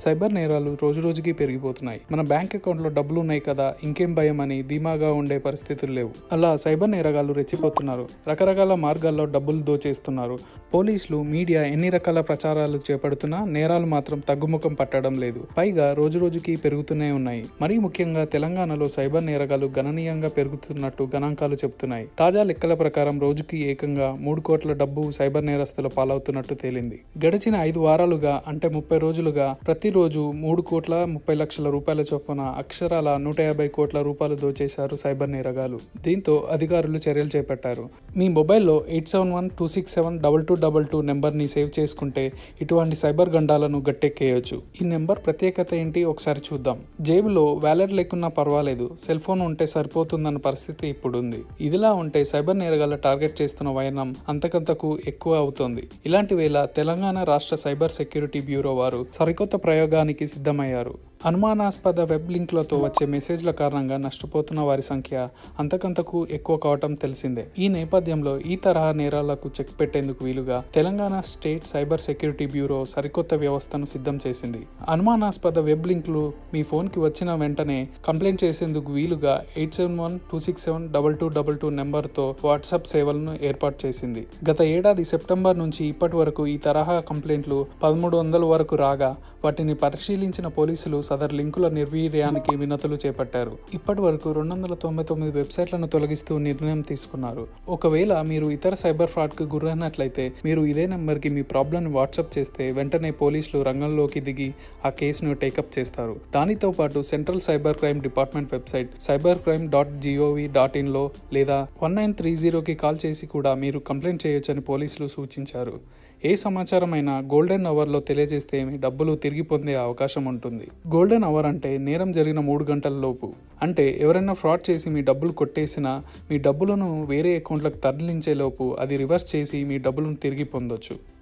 cyber నేరాలు రోజురోజుకి పెరిగిపోతున్నాయి మన బ్యాంక్ అకౌంట్లో డబ్బులు ఉన్నాయి కదా ఇంకేం భయం అని ధీమాగా ఉండే పరిస్థితులు లేవు అలా సైబర్ నేరగాళ్లు రెచ్చిపోతున్నారు రకరకాల మార్గాల్లో డబ్బులు దోచేస్తున్నారు పోలీసులు మీడియా ఎన్ని రకాల ప్రచారాలు చేపడుతున్నా నేరాలు మాత్రం తగ్గుముఖం పట్టడం లేదు పైగా రోజురోజుకి పెరుగుతూనే ఉన్నాయి మరీ ముఖ్యంగా తెలంగాణలో సైబర్ నేరగాలు గణనీయంగా పెరుగుతున్నట్టు గణాంకాలు చెబుతున్నాయి తాజా లెక్కల ప్రకారం రోజుకి ఏకంగా మూడు కోట్ల డబ్బు సైబర్ నేరస్తుల పాలవుతున్నట్టు తేలింది గడిచిన ఐదు వారాలుగా అంటే ముప్పై రోజులుగా ప్రతిరోజు మూడు కోట్ల ముప్పై లక్షల రూపాయల చొప్పున అక్షరాల నూట యాభై కోట్ల రూపాయలు దోచేశారు సైబర్ నేరగాలు దీంతో అధికారులు చర్యలు చేపట్టారు మీ మొబైల్లో eight seven one two six seven double two double two నెంబర్ని సేవ్ చేసుకుంటే ఇటువంటి సైబర్ గండాలను గట్టెక్కేయొచ్చు ఈ నెంబర్ ప్రత్యేకత ఏంటి ఒకసారి చూద్దాం జేబులో వ్యాలెట్ లేకున్నా పర్వాలేదు సెల్ ఫోన్ ఉంటే సరిపోతుందన్న పరిస్థితి ఇప్పుడు ఉంది ఇదిలా ఉంటే సైబర్ నేరగాల టార్గెట్ చేస్తున్న వైనం అంతకంతకు ఎక్కువ అవుతోంది ఇలాంటి వేళ తెలంగాణ రాష్ట్ర సైబర్ సెక్యూరిటీ బ్యూరో వారు సరికొత్త ప్రయోగానికి సిద్ధమయ్యారు అనుమానాస్పద వెబ్ లింక్లతో వచ్చే మెసేజ్ల కారణంగా నష్టపోతున్న వారి సంఖ్య అంతకంతకు ఎక్కువ కావటం తెలిసిందే ఈ నేపథ్యంలో ఈ తరహా నేరాలకు చెక్ పెట్టేందుకు వీలుగా Telangana state cyber security bureau సరికొత్త వ్యవస్థను సిద్ధం చేసింది అనుమానాస్పద వెబ్ లింక్లు మీ ఫోన్కి వచ్చిన వెంటనే కంప్లైంట్ చేసేందుకు వీలుగా eight seven one two six seven double two double two నెంబర్తో వాట్సాప్ సేవలను ఏర్పాటు చేసింది గత ఏడాది సెప్టెంబర్ నుంచి ఇప్పటి వరకు ఈ తరహా కంప్లైంట్లు పదమూడు వందల వరకు రాగా వాటిని పరిశీలించిన పోలీసులు సదరు లింకుల నిర్వీర్యానికి వినతులు చేపట్టారు ఇప్పటి వరకు రెండు వందల తొంభై తొమ్మిది వెబ్సైట్లను తొలగిస్తూ నిర్ణయం తీసుకున్నారు ఒకవేళ మీరు ఇతర సైబర్ ఫ్రాడ్కు గురైనట్లయితే మీరు ఇదే నెంబర్కి మీ ప్రాబ్లమ్ వాట్సాప్ చేస్తే వెంటనే పోలీసులు రంగంలోకి దిగి ఆ కేసును టేకప్ చేస్తారు దానితో పాటు central cyber crime department website cyber crime dot G O V dot ఇన్లో లేదా వన్ నైన్ త్రీ జీరోకి కాల్ చేసి కూడా మీరు కంప్లైంట్ చేయొచ్చని పోలీసులు సూచించారు ఏ సమాచారం అయినా గోల్డెన్ అవర్లో తెలియజేస్తే మీ డబ్బులు తిరిగి పొందే అవకాశం ఉంటుంది గోల్డెన్ అవర్ అంటే నేరం జరిగిన మూడు గంటల లోపు అంటే ఎవరైనా ఫ్రాడ్ చేసి మీ డబ్బులు కొట్టేసినా మీ డబ్బులను వేరే అకౌంట్లకు తరలించే లోపు అది రివర్స్ చేసి మీ డబ్బులను తిరిగి పొందొచ్చు